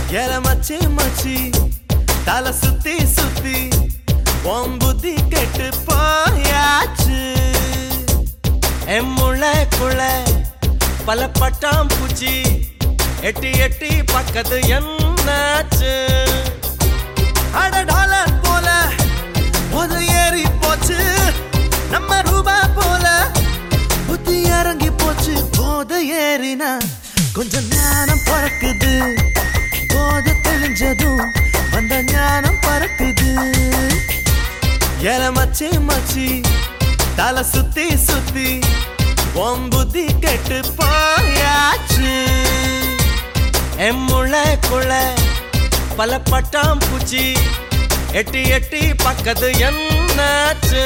எல மச்சி மச்சி தலை சுத்தி சுத்தி உன் புத்தி கெட்டு போயாச்சு என் முளைக்குள்ள பல பட்டாம் பூச்சி எட்டி எட்டி பக்கத்து என்னாச்சு அட டாலர் போல ஒரு ஏறி போச்சு நம்ம ரூபா போல புத்தி இறங்கி போச்சு போத ஏறினா கொஞ்சம் ஞானம் பறக்குது போத தெளிஞ்சதும் வந்த ஞானம் பறக்குது எல மச்சி மச்சி தலை சுத்தி சுத்தி உன் புத்தி கெட்டு போயாச்சு என் முளைக்குள்ள பல பட்டாம் பூச்சி எட்டி எட்டி பக்கத்து என்னாச்சு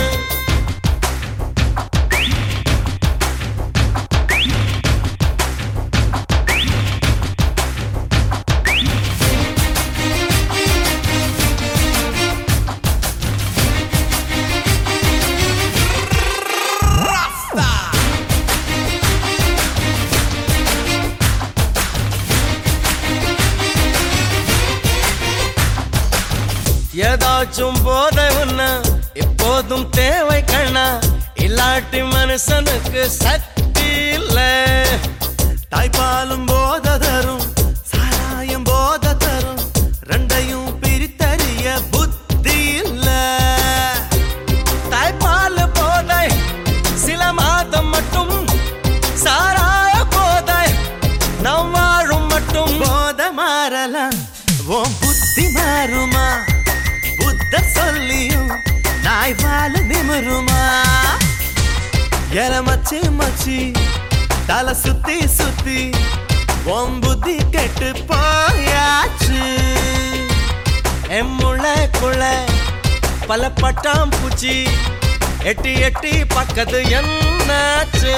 ஏதாச்சும் போதை உன்னா எப்போதும் தேவை கண்ணா இல்லாட்டி மனுஷனுக்கு சக்தி இல்ல தாய்ப்பாலும் போத தரும் சாராயம் போத தரும் ரெண்டையும் பிரித்தறிய புத்தி இல்ல தாய்ப்பால் போதை சில மாதம் மட்டும் சாராய போதை நாம் வாழும் மட்டும் போத மாறலாம் உன் புத்தி மாறுமா புத்த சொல்லியும் நாய் வாழ நிமிருமா எல மச்சி மச்சி தலை சுத்தி சுத்தி உன் புத்தி கெட்டு போயாச்சு என் முளைக்குள்ள பல பட்டாம் பூச்சி எட்டி எட்டி பக்கத்து என்னாச்சு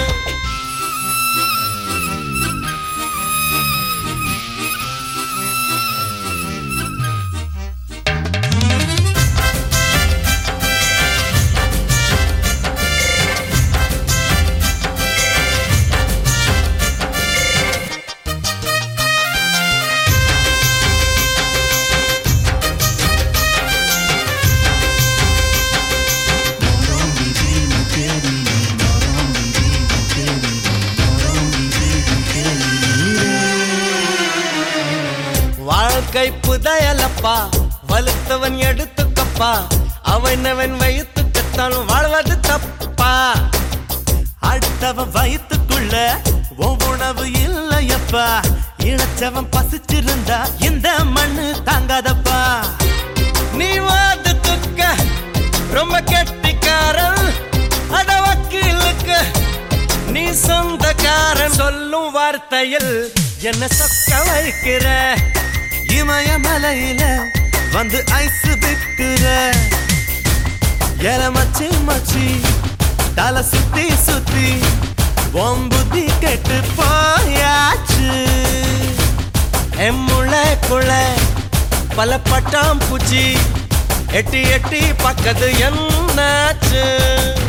வாழ்க்கை புதையலப்பா வலுத்தவன் எடுத்துக்கப்பா அவனவன் வயிற்றுக்குத்தான் வாழ்வது தப்பா அடுத்தவன் வயிற்றுக்குள்ள உன் உணவு இல்லையப்பா இழைச்சவன் பசிச்சிருந்தா இந்த மண்ணு தாங்காதப்பா நீ வாது துக்க ரொம்ப கெட்டிக்காரன் அட வக்கீலுக்கு நீ சொந்தக்காரன் சொல்லும் வார்த்தையில் என்ன சொக்க வைக்கிற இமயமலையில வந்து ஐஸ் விற்கிற எல மச்சி மச்சி தலை சுத்தி சுத்தி உன் புத்தி கெட்டு போயாச்சு என் முளைக்குள்ள பல பட்டாம் பூச்சி எட்டி எட்டி பக்கத்து என்னாச்சு